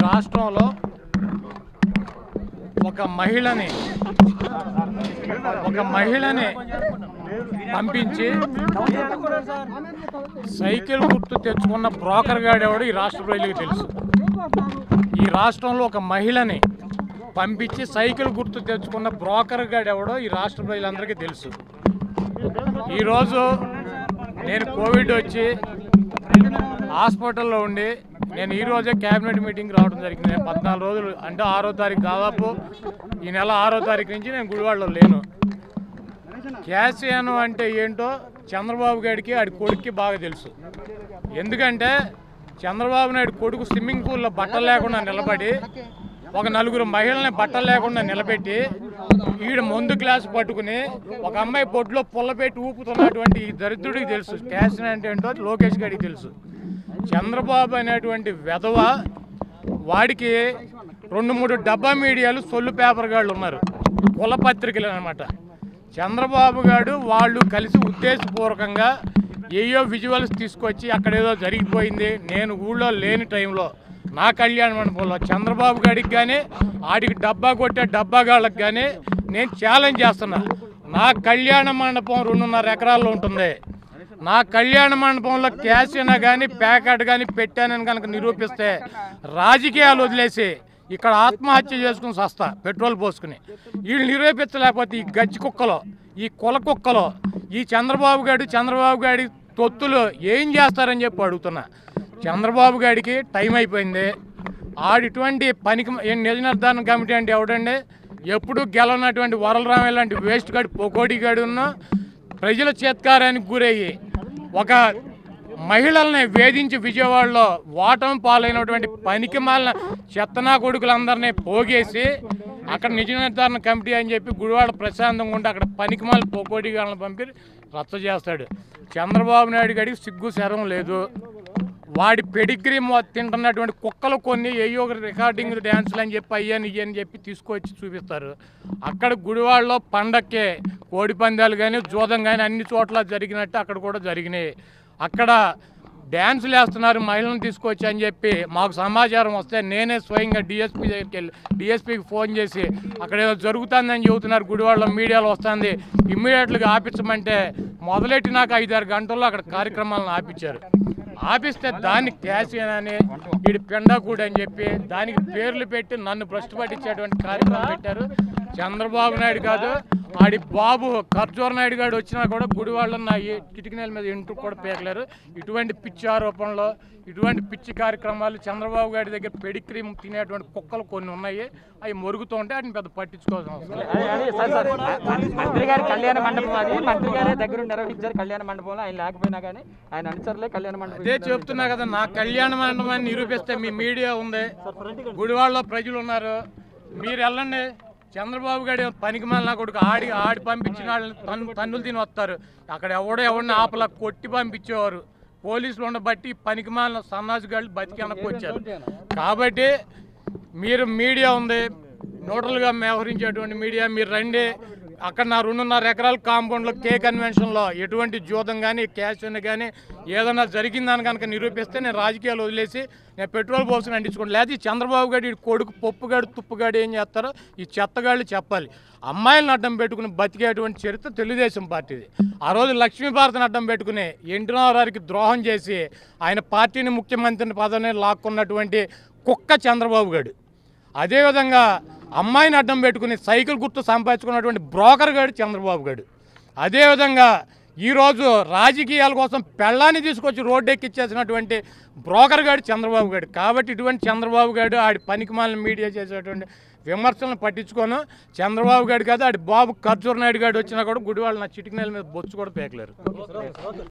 రాష్ట్రంలో ఒక మహిళని ఒక మహిళని పంపించి సైకిల్ గుర్తు తెచ్చుకున్న బ్రోకర్ గాడెవడు ఈ రాష్ట్ర ప్రజలకు తెలుసు ఈ రాష్ట్రంలో ఒక మహిళని పంపించి సైకిల్ గుర్తు తెచ్చుకున్న బ్రోకర్ గాడెవడో ఈ రాష్ట్ర ప్రజలందరికీ తెలుసు ఈరోజు నేను కోవిడ్ వచ్చి హాస్పిటల్లో ఉండి నేను ఈ రోజే క్యాబినెట్ మీటింగ్ రావడం జరిగింది నేను పద్నాలుగు రోజులు అంటే ఆరో తారీఖు దాదాపు ఈ నెల ఆరో తారీఖు నుంచి నేను గుడివాడలో లేను క్యాసియాను అంటే ఏంటో చంద్రబాబు గారికి ఆడి కొడుక్కి బాగా తెలుసు ఎందుకంటే చంద్రబాబు నాయుడు కొడుకు స్విమ్మింగ్ పూల్లో బట్టలు లేకుండా నిలబడి ఒక నలుగురు మహిళల్ని బట్టలు లేకుండా నిలబెట్టి ఈడ ముందు క్లాస్ పట్టుకుని ఒక అమ్మాయి పొట్టులో పుల్ల పెట్టి ఊపుతున్నటువంటి ఈ దరిద్రుడికి తెలుసు క్యాసిన్ అంటే ఏంటో లోకేష్ గారికి తెలుసు చంద్రబాబు అనేటువంటి వెధవ వాడికి రెండు మూడు డబ్బా మీడియాలు సొల్లు పేపర్ గాళ్ళు ఉన్నారు కుల పత్రికలు అనమాట చంద్రబాబు గారు వాళ్ళు కలిసి ఉద్దేశపూర్వకంగా ఏయో విజువల్స్ తీసుకొచ్చి అక్కడ ఏదో జరిగిపోయింది నేను ఊళ్ళో లేని టైంలో నా కళ్యాణ మండపంలో చంద్రబాబు గారికి కానీ ఆడికి డబ్బా కొట్టే డబ్బాగాళ్ళకి కానీ నేను ఛాలెంజ్ చేస్తున్నా నా కళ్యాణ మండపం రెండున్నర ఎకరాల్లో ఉంటుంది నా కళ్యాణ మండపంలో క్యాసినా కానీ ప్యాకెట్ కానీ పెట్టానని కనుక నిరూపిస్తే రాజకీయాలు వదిలేసి ఇక్కడ ఆత్మహత్య చేసుకుని సస్తా పెట్రోల్ పోసుకుని వీళ్ళు నిరూపించలేకపోతే ఈ గజ్జి కుక్కలో ఈ కుల కుక్కలో ఈ చంద్రబాబు గారు చంద్రబాబు గారి తొత్తులు ఏం చేస్తారని చెప్పి అడుగుతున్నా చంద్రబాబు గారికి టైం అయిపోయింది ఆడిటువంటి పనికి ఏం నిజ నిర్ధారణ కమిటీ అంటే ఎవడండి ఎప్పుడు గెలవనటువంటి వరలరామ లాంటి వేస్ట్ గాడి పొకోడి గాడి ఉన్న ప్రజల చేత్కారానికి గురయ్యి ఒక మహిళల్ని వేధించి విజయవాడలో ఓటమి పాలైనటువంటి పనికి మాలిన చెత్తనా కొడుకులందరినీ పోగేసి అక్కడ నిజ నిర్ధారణ కమిటీ అని చెప్పి గుడివాడ ప్రశాంతంగా ఉంటే అక్కడ పనికి మాలిన పోకోటి గాళ్ళని పంపి రచ్చ చేస్తాడు చంద్రబాబు నాయుడు గడికి సిగ్గు శరం లేదు వాడి పెడిగ్రీ మొ- తింటున్నటువంటి కుక్కలు కొన్ని ఏయో ఒక రికార్డింగ్ డ్యాన్సులు అని చెప్పి అయ్యని ఇయ్యని చెప్పి తీసుకొచ్చి చూపిస్తారు అక్కడ గుడివాడలో పండక్కే కోడి పందాలు కానీ జూదం కానీ అన్ని చోట్ల జరిగినట్టు అక్కడ కూడా జరిగినాయి అక్కడ డ్యాన్సులు వేస్తున్నారు మహిళలను తీసుకొచ్చి అని చెప్పి మాకు సమాచారం వస్తే నేనే స్వయంగా డిఎస్పీ దగ్గరికి వెళ్ళి డిఎస్పీకి ఫోన్ చేసి అక్కడ ఏదో జరుగుతుందని చెబుతున్నారు గుడివాడలో మీడియాలో వస్తుంది ఇమ్మీడియట్గా ఆపించమంటే మొదలెట్టి నాకు ఐదారు గంటల్లో అక్కడ కార్యక్రమాలను ఆపించారు ఆపిస్తే దాన్ని క్యాషియన్ అని వీడి పెండాకూడి అని చెప్పి దానికి పేర్లు పెట్టి నన్ను భ్రష్టు పట్టించేటువంటి కార్యక్రమం పెట్టారు చంద్రబాబు నాయుడు కాదు ఆడి బాబు ఖర్జూర నాయుడు గారు వచ్చినా కూడా గుడివాళ్ళ నా ఈ కిటికీల మీద ఇంటూ కూడా పేకలేరు ఇటువంటి పిచ్చి ఆరోపణలు ఇటువంటి పిచ్చి కార్యక్రమాలు చంద్రబాబు గారి దగ్గర పెడిక్రీ తినేటువంటి కుక్కలు కొన్ని ఉన్నాయి అవి మొరుగుతూ ఉంటే వాటిని పెద్ద పట్టించుకోవాల్సిన అవసరం లేదు. అదే అదే సార్ సార్ మ- మంత్రి గారి కళ్యాణ మండపం అది మంత్రి గారే దగ్గర నిర్వహించారు కళ్యాణ మండపంలో ఆయన లేకపోయినా కానీ ఆయన అనుచరులే కళ్యాణ మండపం అదే చెప్తున్నా కదా నా కళ్యాణ మండపాన్ని నిరూపిస్తే మీ మీడియా ఉంది గుడివాడలో ప్రజలు ఉన్నారు మీరు వెళ్ళండి చంద్రబాబు గారి పనికి మాలిన కొడుకు ఆడి ఆడి పంపించిన వాళ్ళని తన్ను తన్నులు తిని వస్తారు అక్కడ ఎవడో ఎవడిని ఆపలా కొట్టి పంపించేవారు పోలీసులు ఉండబట్టి పనికి మాలిన సన్నాసి గాళ్ళు బతికి వచ్చారు కాబట్టి మీరు మీడియా ఉంది న్యూట్రల్గా వ్యవహరించేటువంటి మీడియా మీరు రండి అక్కడ నా రెండున్నర ఎకరాల కాంపౌండ్లో కే కన్వెన్షన్లో ఎటువంటి జూదం కానీ క్యాష్ కానీ ఏదైనా జరిగిందని కనుక నిరూపిస్తే నేను రాజకీయాలు వదిలేసి నేను పెట్రోల్ పోసుకుని అంటించుకోండి లేకపోతే ఈ చంద్రబాబు గారు ఈ కొడుకు పప్పుగాడు తుప్పుగాడు ఏం చేస్తారో ఈ చెత్తగాళ్ళు చెప్పాలి అమ్మాయిలను అడ్డం పెట్టుకుని బతికేటువంటి చరిత్ర తెలుగుదేశం పార్టీది ఆ రోజు లక్ష్మీభారతిని అడ్డం పెట్టుకుని ఎన్టీ రామారావుకి ద్రోహం చేసి ఆయన పార్టీని ముఖ్యమంత్రిని పదవిని లాక్కున్నటువంటి కుక్క చంద్రబాబు గారు అదేవిధంగా అమ్మాయిని అడ్డం పెట్టుకుని సైకిల్ గుర్తు సంపాదించుకున్నటువంటి బ్రోకర్ గాడు చంద్రబాబు గారు అదేవిధంగా ఈరోజు రాజకీయాల కోసం పెళ్ళాన్ని తీసుకొచ్చి రోడ్డు ఎక్కిచ్చేసినటువంటి బ్రోకర్ గాడు చంద్రబాబు గారు కాబట్టి ఇటువంటి చంద్రబాబు గారు ఆడి పనికిమాలిన మీడియా చేసేటువంటి విమర్శలను పట్టించుకోను చంద్రబాబు గారు కాదు ఆడి బాబు ఖర్జూర్ నాయుడు గారు వచ్చినా కూడా గుడివాళ్ళు నా చిటికి నెల మీద బొచ్చు కూడా పేకలేరు